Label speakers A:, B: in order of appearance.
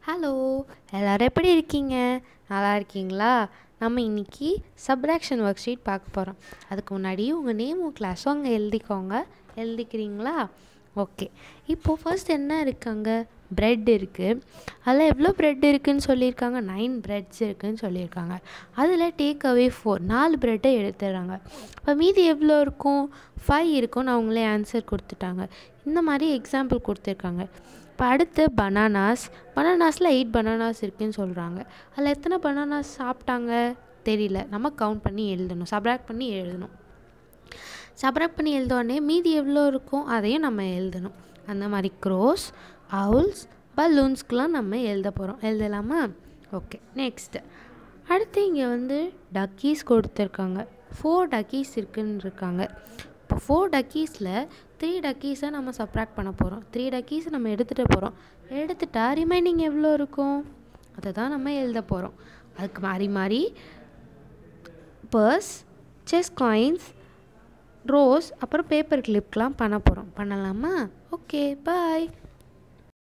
A: hello எல்லோரும் எப்படி இருக்கீங்க நல்லா இருக்கீங்களா நம்ம இன்றைக்கி சப்ராக்ஷன் ஒர்க் ஷீட் பார்க்க போகிறோம் அதுக்கு முன்னாடி உங்கள் நேமும் கிளாஸும் அங்கே எழுதிக்கோங்க எழுதிக்கிறீங்களா ஓகே இப்போது ஃபர்ஸ்ட் என்ன இருக்காங்க ப்ரெட் இருக்குது அதில் எவ்வளோ ப்ரெட் இருக்குதுன்னு சொல்லியிருக்காங்க நைன் ப்ரெட்ஸ் இருக்குதுன்னு சொல்லியிருக்காங்க அதில் டேக் அவே ஃபோர் நாலு ப்ரெட்டை எடுத்துடுறாங்க இப்போ மீதி எவ்வளோ இருக்கும் ஃபைவ் இருக்கும்னு அவங்களே ஆன்சர் கொடுத்துட்டாங்க இந்த மாதிரி எக்ஸாம்பிள் கொடுத்துருக்காங்க இப்போ அடுத்து பனானாஸ் பனானாஸில் எயிட் பனானாஸ் இருக்குதுன்னு சொல்கிறாங்க அதில் எத்தனை பனானாஸ் சாப்பிட்டாங்க தெரியல நம்ம கவுண்ட் பண்ணி எழுதணும் சப்ராக்ட் பண்ணி எழுதணும் சப்ராக்ட் பண்ணி எழுதோடனே மீதி எவ்வளோ இருக்கும் அதையும் நம்ம எழுதணும் அந்த மாதிரி க்ரோஸ் அவுல்ஸ் பலூன்ஸ்க்கெலாம் நம்ம எழுத போகிறோம் எழுதலாமா ஓகே நெக்ஸ்ட்டு அடுத்து இங்கே வந்து டக்கீஸ் கொடுத்துருக்காங்க ஃபோர் டக்கீஸ் இருக்குன்னு இருக்காங்க இப்போ ஃபோர் டக்கீஸில் த்ரீ டக்கீஸை நம்ம சப்ராக்ட் பண்ண போகிறோம் த்ரீ டக்கீஸை நம்ம எடுத்துகிட்டு போகிறோம் எடுத்துட்டா ரிமைனிங் எவ்வளோ இருக்கும் அதை தான் நம்ம எழுத போகிறோம் அதுக்கு மாறி மாறி பர்ஸ் செஸ் காயின்ஸ் ரோஸ் அப்புறம் பேப்பர் கிளிப்லாம் பண்ண போகிறோம் பண்ணலாமா ஓகே பாய்